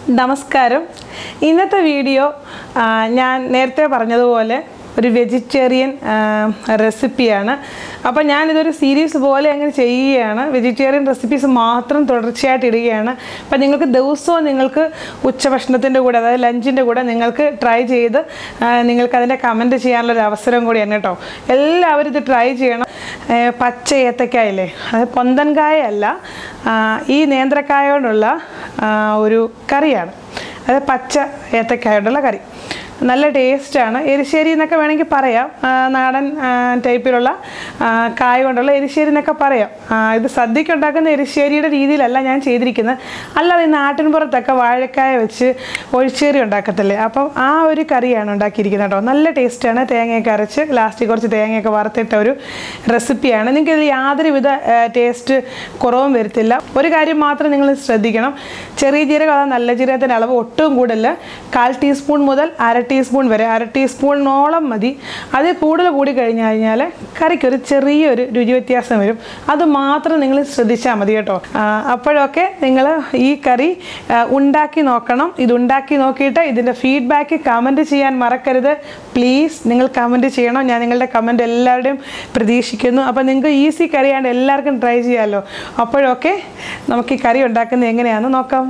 നമസ്കാരം ഇന്നത്തെ വീഡിയോ ആ, ഞാൻ നേരത്തെ പറഞ്ഞതുപോലെ ഒരു വെജിറ്റേറിയൻ റെസിപ്പിയാണ് അപ്പോൾ ഞാനിതൊരു സീരീസ് പോലെ അങ്ങനെ ചെയ്യുകയാണ് വെജിറ്റേറിയൻ റെസിപ്പീസ് മാത്രം തുടർച്ചയായിട്ട് ഇടുകയാണ് അപ്പോൾ നിങ്ങൾക്ക് ദിവസവും നിങ്ങൾക്ക് ഉച്ചഭക്ഷണത്തിൻ്റെ കൂടെ അതായത് ലഞ്ചിൻ്റെ കൂടെ നിങ്ങൾക്ക് ട്രൈ ചെയ്ത് ആ, നിങ്ങൾക്ക് അതിൻ്റെ കമൻറ്റ് ചെയ്യാനുള്ള ഒരു അവസരം കൂടിയാണ് കേട്ടോ എല്ലാവരും ഇത് ട്രൈ ചെയ്യണം ഏ, പച്ച ഏത്തക്കായല്ലേ അത് പൊന്തൻകായ അല്ല ആ, ഈ നേന്ത്രക്കായ കൊണ്ടുള്ള ആ, ഒരു കറിയാണ് അത് പച്ച ഏത്തക്കായ കൊണ്ടുള്ള കറി നല്ല ടേസ്റ്റാണ് എരിശ്ശേരി എന്നൊക്കെ വേണമെങ്കിൽ പറയാം ആ, നാടൻ ആ, ടൈപ്പിലുള്ള ആ, കായ കൊണ്ടുള്ള എരിശ്ശേരി എന്നൊക്കെ പറയാം ആ, ഇത് സദ്യക്ക് ഉണ്ടാക്കുന്ന എരിശ്ശേരിയുടെ രീതിയിലല്ല ഞാൻ ചെയ്തിരിക്കുന്നത് അല്ലാതെ ഈ നാട്ടിൻപുറത്തൊക്കെ വാഴക്കായ വെച്ച് ഒഴിച്ചേറി ഉണ്ടാക്കത്തില്ലേ അപ്പം ആ ഒരു കറിയാണ് ഉണ്ടാക്കിയിരിക്കുന്നത് കേട്ടോ നല്ല ടേസ്റ്റാണ് തേങ്ങയൊക്കെ അരച്ച് ലാസ്റ്റ് കുറച്ച് തേങ്ങയൊക്കെ വറുത്തിട്ട ഒരു റെസിപ്പിയാണ് നിങ്ങൾക്ക് ഇത് യാതൊരുവിധ ടേസ്റ്റ് കുറവും വരുത്തില്ല ഒരു കാര്യം മാത്രം നിങ്ങൾ ശ്രദ്ധിക്കണം ചെറിയ ജീരകം അതാ നല്ല ജീരകത്തിൻ്റെ അളവ് ഒട്ടും കൂടല്ല കാൽ ടീസ്പൂൺ മുതൽ അര ടീസ്പൂൺ വരെ അര ടീസ്പൂണോളം മതി അതിൽ കൂടുതൽ കൂടി കഴിഞ്ഞു കഴിഞ്ഞാൽ കറിക്കൊരു ചെറിയൊരു രുചി വ്യത്യാസം വരും അത് മാത്രം നിങ്ങൾ ശ്രദ്ധിച്ചാൽ മതി കേട്ടോ ആ, അപ്പോഴൊക്കെ നിങ്ങൾ ഈ കറി ആ, ഉണ്ടാക്കി നോക്കണം ഇത് ഉണ്ടാക്കി നോക്കിയിട്ട് ഇതിൻ്റെ ഫീഡ്ബാക്ക് കമൻറ്റ് ചെയ്യാൻ മറക്കരുത് പ്ലീസ് നിങ്ങൾ കമൻറ്റ് ചെയ്യണം ഞാൻ നിങ്ങളുടെ കമൻറ്റ് എല്ലാവരുടെയും പ്രതീക്ഷിക്കുന്നു അപ്പോൾ നിങ്ങൾക്ക് ഈസി കറിയാണ്ട് എല്ലാവർക്കും ട്രൈ ചെയ്യാമല്ലോ അപ്പോഴൊക്കെ നമുക്ക് ഈ കറി ഉണ്ടാക്കുന്നത് എങ്ങനെയാണെന്ന് നോക്കാം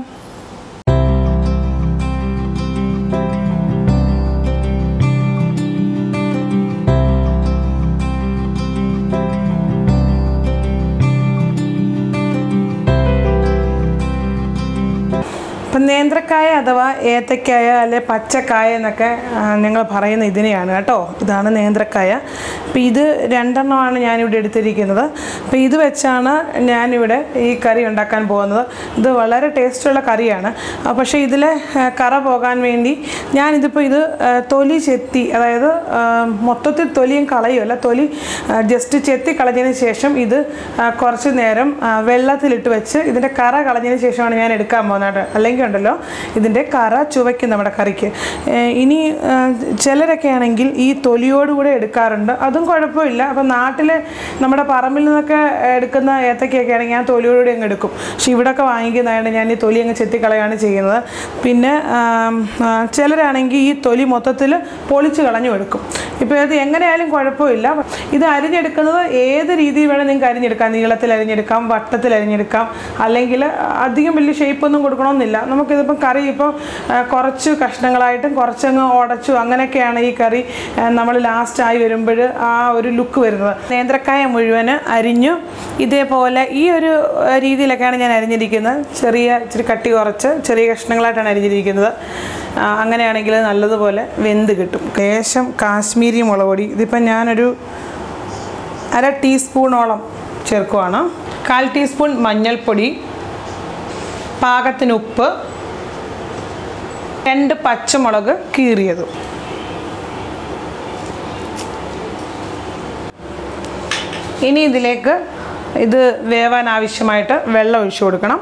ഇപ്പം നേന്ത്രക്കായ അഥവാ ഏത്തക്കായ അല്ലെ പച്ചക്കായ എന്നൊക്കെ നിങ്ങൾ പറയുന്ന ഇതിനെയാണ് കേട്ടോ ഇതാണ് നേന്ത്രക്കായ അപ്പം ഇത് രണ്ടെണ്ണമാണ് ഞാനിവിടെ എടുത്തിരിക്കുന്നത് അപ്പം ഇത് വെച്ചാണ് ഞാനിവിടെ ഈ കറി ഉണ്ടാക്കാൻ പോകുന്നത് ഇത് വളരെ ടേസ്റ്റുള്ള കറിയാണ് ആ, പക്ഷേ ഇതിലെ ആ, കറ പോകാൻ വേണ്ടി ഞാനിതിപ്പോൾ ഇത് ആ, തൊലി ചെത്തി അതായത് ആ, മൊത്തത്തിൽ തൊലിയും കളയുമല്ല തൊലി ജസ്റ്റ് ചെത്തി കളഞ്ഞതിന് ശേഷം ഇത് ആ, കുറച്ച് നേരം ആ, വെള്ളത്തിലിട്ട് വെച്ച് ഇതിൻ്റെ കറ കളഞ്ഞതിന് ശേഷമാണ് ഞാൻ എടുക്കാൻ പോകുന്നത് കേട്ടോ. അല്ലെങ്കിൽ ഉണ്ടല്ലോ ഇതിൻ്റെ കറ ചുവയ്ക്കും നമ്മുടെ കറിക്ക് ഏ, ഇനി ആ, ചിലരൊക്കെ ആണെങ്കിൽ ഈ തൊലിയോടുകൂടെ എടുക്കാറുണ്ട് അതും കുഴപ്പമില്ല അപ്പം നാട്ടിൽ നമ്മുടെ പറമ്പിൽ നിന്നൊക്കെ എടുക്കുന്ന ഏത്തക്കയൊക്കെ ആണെങ്കിൽ ഞാൻ തൊലിയോടുകൂടി അങ്ങ് എടുക്കും പക്ഷെ ഇവിടെയൊക്കെ വാങ്ങിക്കുന്നതായത് ഞാൻ ഈ തൊലി അങ്ങ് ചെത്തിക്കളയാണ് ചെയ്യുന്നത് പിന്നെ ആം, ആ, ചിലരാണെങ്കിൽ ഈ തൊലി മൊത്തത്തിൽ പൊളിച്ച് കളഞ്ഞു എടുക്കും ഇപ്പോൾ ഇത് എങ്ങനെയായാലും കുഴപ്പമില്ല ഇത് അരിഞ്ഞെടുക്കുന്നത് ഏത് രീതിയിൽ വേണം നിങ്ങൾക്ക് അരിഞ്ഞെടുക്കാം നീളത്തിൽ അരിഞ്ഞെടുക്കാം വട്ടത്തിൽ അരിഞ്ഞെടുക്കാം അല്ലെങ്കിൽ അധികം വലിയ ഷേപ്പൊന്നും കൊടുക്കണമെന്നില്ല നമുക്കിതിപ്പം കറി ഇപ്പോൾ ആ, കുറച്ച് കഷ്ണങ്ങളായിട്ടും കുറച്ചങ്ങ് ഉടച്ചു അങ്ങനെയൊക്കെയാണ് ഈ കറി നമ്മൾ ലാസ്റ്റ് ആയി വരുമ്പോൾ ആ ഒരു ലുക്ക് വരുന്നത് നേന്ത്രക്കായ മുഴുവന് അരിഞ്ഞു ഇതേപോലെ ഈ ഒരു ആ, രീതിയിലൊക്കെയാണ് ഞാൻ അരിഞ്ഞിരിക്കുന്നത് ചെറിയ ഇച്ചിരി കട്ടി കുറച്ച് ചെറിയ കഷ്ണങ്ങളായിട്ടാണ് അരിഞ്ഞിരിക്കുന്നത് ആ, അങ്ങനെയാണെങ്കിൽ നല്ലതുപോലെ വെന്ത് കിട്ടും ലേശം കാശ്മീരി മുളക് പൊടി ഇതിപ്പം ഞാനൊരു അര ടീസ്പൂണോളം ചേർക്കുവാണ് കാൽ ടീസ്പൂൺ മഞ്ഞൾപ്പൊടി പാകത്തിന് ഉപ്പ് രണ്ട് പച്ചമുളക് കീറിയതും ഇനി ഇതിലേക്ക് ഇത് വേവാൻ ആവശ്യമായിട്ട് വെള്ളം ഒഴിച്ചു കൊടുക്കണം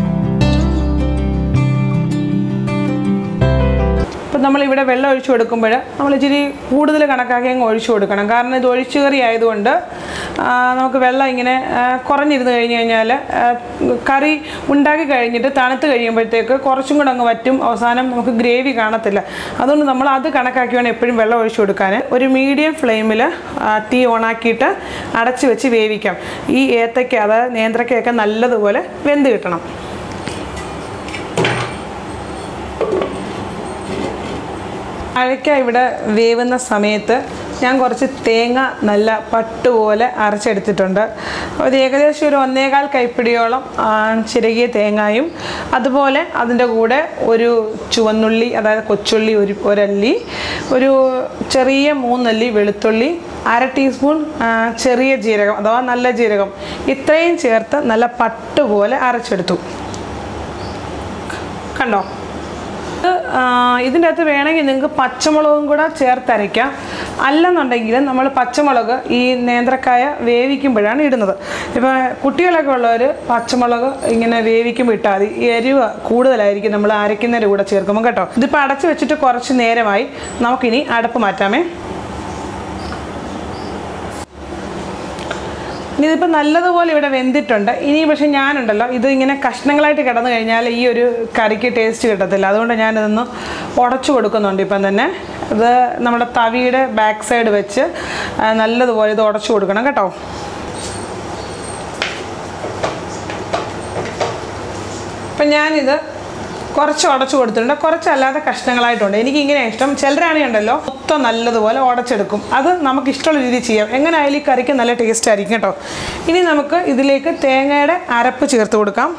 ഇപ്പം നമ്മളിവിടെ വെള്ളം ഒഴിച്ചു കൊടുക്കുമ്പോൾ നമ്മൾ ഇച്ചിരി കൂടുതൽ കണക്കാക്കി അങ്ങ് ഒഴിച്ചു കൊടുക്കണം കാരണം ഇത് ഒഴിച്ചു കറി ആയതുകൊണ്ട് ആ, നമുക്ക് വെള്ളം ഇങ്ങനെ ആ, കുറഞ്ഞിരുന്ന് കഴിഞ്ഞ് കഴിഞ്ഞാൽ ആ, കറി ഉണ്ടാക്കി കഴിഞ്ഞിട്ട് തണുത്ത് കഴിയുമ്പോഴത്തേക്ക് കുറച്ചും കൂടെ അങ്ങ് വറ്റും അവസാനം നമുക്ക് ഗ്രേവി കാണത്തില്ല അതുകൊണ്ട് നമ്മൾ അത് കണക്കാക്കി വേണം എപ്പോഴും വെള്ളം ഒഴിച്ചു കൊടുക്കാൻ ഒരു മീഡിയം ഫ്ലെയിമിൽ തീ ഓണാക്കിയിട്ട് അടച്ച് വെച്ച് വേവിക്കാം ഈ ഏത്തക്ക അതായത് നേന്ത്രക്കയൊക്കെ നല്ലതുപോലെ വെന്ത് കിട്ടണം അഴയ്ക്ക ഇവിടെ വേവുന്ന സമയത്ത് ഞാൻ കുറച്ച് തേങ്ങ നല്ല പട്ടുപോലെ അരച്ചെടുത്തിട്ടുണ്ട് അത് ഏകദേശം ഒരു ഒന്നേകാൽ കൈപ്പിടിയോളം ആ, ചിരകിയ തേങ്ങയും അതുപോലെ അതിൻ്റെ കൂടെ ഒരു ചുവന്നുള്ളി അതായത് കൊച്ചുള്ളി ഒരു ഒരല്ലി ഒരു ചെറിയ മൂന്നല്ലി വെളുത്തുള്ളി അര ടീസ്പൂൺ ആ, ചെറിയ ജീരകം അഥവാ നല്ല ജീരകം ഇത്രയും ചേർത്ത് നല്ല പട്ടുപോലെ അരച്ചെടുത്തു കണ്ടോ ഇത്, ആ, ഇതിൻ്റെ അകത്ത് വേണമെങ്കിൽ നിങ്ങൾക്ക് പച്ചമുളകും കൂടെ ചേർത്തരയ്ക്കാം അല്ലെന്നുണ്ടെങ്കിൽ നമ്മൾ പച്ചമുളക് ഈ നേന്ത്രക്കായ വേവിക്കുമ്പോഴാണ് ഇടുന്നത് ഇപ്പോൾ കുട്ടികളൊക്കെ ഉള്ളവർ പച്ചമുളക് ഇങ്ങനെ വേവിക്കുമ്പോൾ ഇട്ടാൽ മതി എരിവ് കൂടുതലായിരിക്കും നമ്മൾ അരയ്ക്കുന്നതിൻ്റെ കൂടെ ചേർക്കുമ്പോൾ കേട്ടോ ഇതിപ്പോൾ അടച്ച് വെച്ചിട്ട് കുറച്ച് നേരമായി നമുക്കിനി അടപ്പ് മാറ്റാമേ ഇനി ഇതിപ്പോൾ നല്ലതുപോലെ ഇവിടെ വെന്തിട്ടുണ്ട് ഇനി പക്ഷെ ഞാനുണ്ടല്ലോ ഇത് ഇങ്ങനെ കഷ്ണങ്ങളായിട്ട് കിടന്നു കഴിഞ്ഞാൽ ഈ ഒരു കറിക്ക് ടേസ്റ്റ് കിട്ടത്തില്ല അതുകൊണ്ട് ഞാനിതൊന്ന് ഉടച്ചു കൊടുക്കുന്നുണ്ട് ഇപ്പം തന്നെ ഇത് നമ്മുടെ തവിയുടെ ബാക്ക് സൈഡ് വെച്ച് ആ, നല്ലതുപോലെ ഇത് ഉടച്ചു കൊടുക്കണം കേട്ടോ അപ്പം ഞാനിത് കുറച്ച് ഉടച്ചു കൊടുത്തിട്ടുണ്ട് കുറച്ചല്ലാതെ കഷ്ണങ്ങളായിട്ടുണ്ട് എനിക്ക് ഇങ്ങനെ ഇഷ്ടം ചിലരാണെങ്കിൽ ഉണ്ടല്ലോ മൊത്തം നല്ലതുപോലെ ഉടച്ചെടുക്കും അത് നമുക്ക് ഇഷ്ടമുള്ള രീതിയിൽ ചെയ്യാം എങ്ങനെ ആയാലും ഈ കറിക്ക് നല്ല ടേസ്റ്റ് ആയിരിക്കും കേട്ടോ ഇനി നമുക്ക് ഇതിലേക്ക് തേങ്ങയുടെ അരപ്പ് ചേർത്ത് കൊടുക്കാം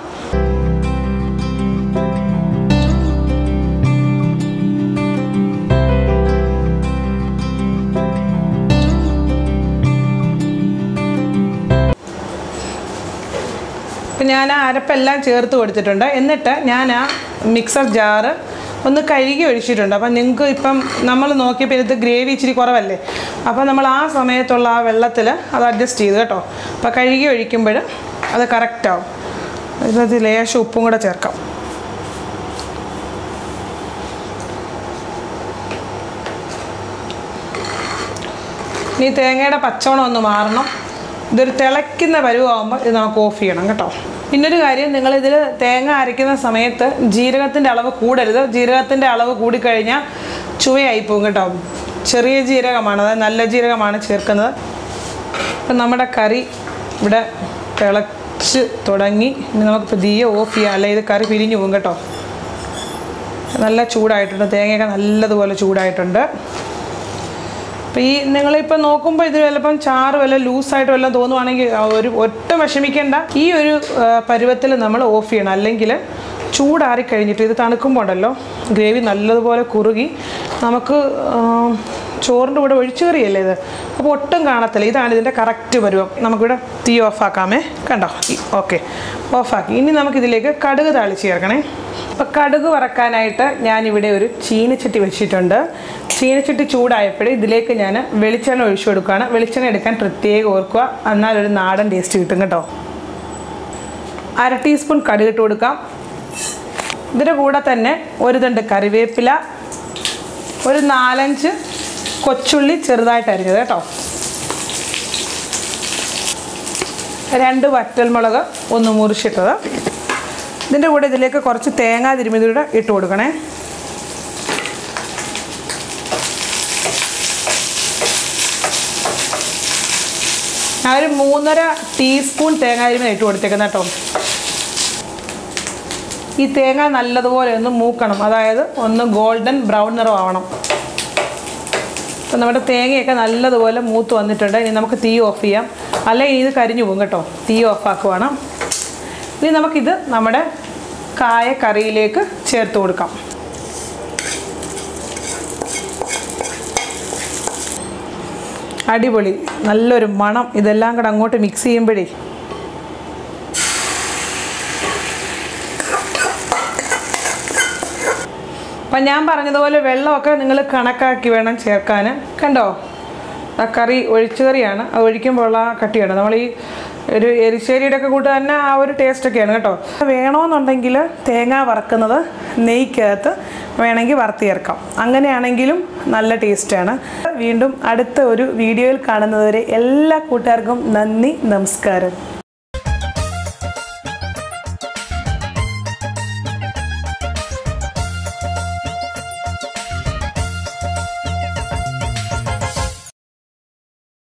അപ്പം ഞാൻ ആ അരപ്പെല്ലാം ചേർത്ത് കൊടുത്തിട്ടുണ്ട് എന്നിട്ട് ഞാൻ ആ മിക്സർ ജാറ് ഒന്ന് കഴുകി ഒഴിച്ചിട്ടുണ്ട് അപ്പം നിങ്ങൾക്ക് ഇപ്പം നമ്മൾ നോക്കിയപ്പോൾ ഇതിനകത്ത് ഗ്രേവി ഇച്ചിരി കുറവല്ലേ അപ്പോൾ നമ്മൾ ആ സമയത്തുള്ള ആ വെള്ളത്തിൽ അത് അഡ്ജസ്റ്റ് ചെയ്ത് കേട്ടോ അപ്പോൾ കഴുകി ഒഴിക്കുമ്പോൾ അത് കറക്റ്റാവും ഇതിനകത്ത് ലേശം ഉപ്പും കൂടെ ചേർക്കാം ഇനി തേങ്ങയുടെ പച്ചവണം ഒന്ന് മാറണം ഇതൊരു തിളയ്ക്കുന്ന പരുവാകുമ്പോൾ ഇത് നമുക്ക് ഓഫ് ചെയ്യണം കേട്ടോ പിന്നൊരു കാര്യം നിങ്ങളിതിൽ തേങ്ങ അരയ്ക്കുന്ന സമയത്ത് ജീരകത്തിൻ്റെ അളവ് കൂടരുത് ജീരകത്തിൻ്റെ അളവ് കൂടിക്കഴിഞ്ഞാൽ ചുവയായി പോകും കേട്ടോ ചെറിയ ജീരകമാണ് അതായത് നല്ല ജീരകമാണ് ചേർക്കുന്നത് അപ്പം നമ്മുടെ കറി ഇവിടെ തിളച്ച് തുടങ്ങി ഇനി നമുക്കിപ്പോൾ തീയെ ഓഫ് ചെയ്യാം അല്ലെങ്കിൽ ഇത് കറി പിരിഞ്ഞു പോകും കേട്ടോ നല്ല ചൂടായിട്ടുണ്ട് തേങ്ങയൊക്കെ നല്ലതുപോലെ ചൂടായിട്ടുണ്ട് അപ്പോൾ ഈ നിങ്ങളിപ്പോൾ നോക്കുമ്പോൾ ഇത് ചിലപ്പം ചാറ് വല്ല ലൂസായിട്ട് വല്ലതും തോന്നുവാണെങ്കിൽ ആ ഒരു ഒട്ടും വിഷമിക്കേണ്ട ഈ ഒരു പരുവത്തിൽ നമ്മൾ ഓഫ് ചെയ്യണം അല്ലെങ്കിൽ ചൂടാറി കഴിഞ്ഞിട്ട് ഇത് തണുക്കുമ്പോൾ ഉണ്ടല്ലോ ഗ്രേവി നല്ലതുപോലെ കുറുകി നമുക്ക് ആ, ചോറിൻ്റെ കൂടെ ഒഴിച്ചു കറിയല്ലേ ഇത് അപ്പോൾ ഒട്ടും കാണത്തില്ല ഇതാണ് ഇതിൻ്റെ കറക്റ്റ് പരുവം നമുക്കിവിടെ തീ ഓഫാക്കാമേ കണ്ടോ ഓക്കെ ഓഫാക്കി ഇനി നമുക്കിതിലേക്ക് കടുക് താളിച്ച് ചേർക്കണേ അപ്പോൾ കടുക് വറക്കാനായിട്ട് ഞാനിവിടെ ഒരു ചീനച്ചട്ടി വെച്ചിട്ടുണ്ട് ചീനച്ചട്ടി ചൂടായപ്പോഴേ ഇതിലേക്ക് ഞാൻ വെളിച്ചെണ്ണ ഒഴിച്ചു കൊടുക്കുകയാണ് വെളിച്ചെണ്ണ എടുക്കാൻ പ്രത്യേകം ഓർക്കുക എന്നാലൊരു നാടൻ ടേസ്റ്റ് കിട്ടും കേട്ടോ അര ടീസ്പൂൺ കടുക് ഇട്ട് കൊടുക്കാം ഇതിൻ്റെ കൂടെ തന്നെ ഒരു തണ്ട് കറിവേപ്പില ഒരു നാലഞ്ച് കൊച്ചുള്ളി ചെറുതായിട്ട് അരിഞ്ഞത് കേട്ടോ രണ്ട് വറ്റൽമുളക് ഒന്ന് മുറിച്ചിട്ടത് ഇതിൻ്റെ കൂടെ ഇതിലേക്ക് കുറച്ച് തേങ്ങാ തിരുമിതിയുടെ ഇട്ട് കൊടുക്കണേ ഞാൻ ഒരു മൂന്നര ടീസ്പൂൺ തേങ്ങാ തിരുമി ഇട്ട് കൊടുത്തേക്കുന്ന കേട്ടോ ഈ തേങ്ങ നല്ലതുപോലെ ഒന്ന് മൂക്കണം അതായത് ഒന്ന് ഗോൾഡൻ ബ്രൗൺ നിറം ആവണം അപ്പം നമ്മുടെ തേങ്ങയൊക്കെ നല്ലതുപോലെ മൂത്ത് വന്നിട്ടുണ്ട് ഇനി നമുക്ക് തീ ഓഫ് ചെയ്യാം അല്ലെങ്കിൽ ഇത് കരിഞ്ഞു പോകും കേട്ടോ തീ ഓഫ് ആക്കുവാണ് ഇനി നമുക്കിത് നമ്മുടെ കായ കറിയിലേക്ക് ചേർത്ത് കൊടുക്കാം അടിപൊളി നല്ലൊരു മണം ഇതെല്ലാം കൂടെ അങ്ങോട്ട് മിക്സ് ചെയ്യുമ്പോഴേ അപ്പം ഞാൻ പറഞ്ഞതുപോലെ വെള്ളമൊക്കെ നിങ്ങൾ കണക്കാക്കി വേണം ചേർക്കാൻ കണ്ടോ ആ കറി ഒഴിച്ചു കറിയാണ് അത് ഒഴിക്കുമ്പോൾ ഉള്ള ആ കട്ടിയാണ് നമ്മൾ ഈ ഒരു എരിശ്ശേരിയുടെ ഒക്കെ കൂട്ട് തന്നെ ആ ഒരു ടേസ്റ്റൊക്കെയാണ് കേട്ടോ വേണമെന്നുണ്ടെങ്കിൽ തേങ്ങ വറക്കുന്നത് നെയ്ക്കകത്ത് വേണമെങ്കിൽ വറുത്ത് ചേർക്കാം അങ്ങനെയാണെങ്കിലും നല്ല ടേസ്റ്റാണ് വീണ്ടും അടുത്ത ഒരു വീഡിയോയിൽ കാണുന്നതുവരെ എല്ലാ കൂട്ടുകാർക്കും നന്ദി നമസ്കാരം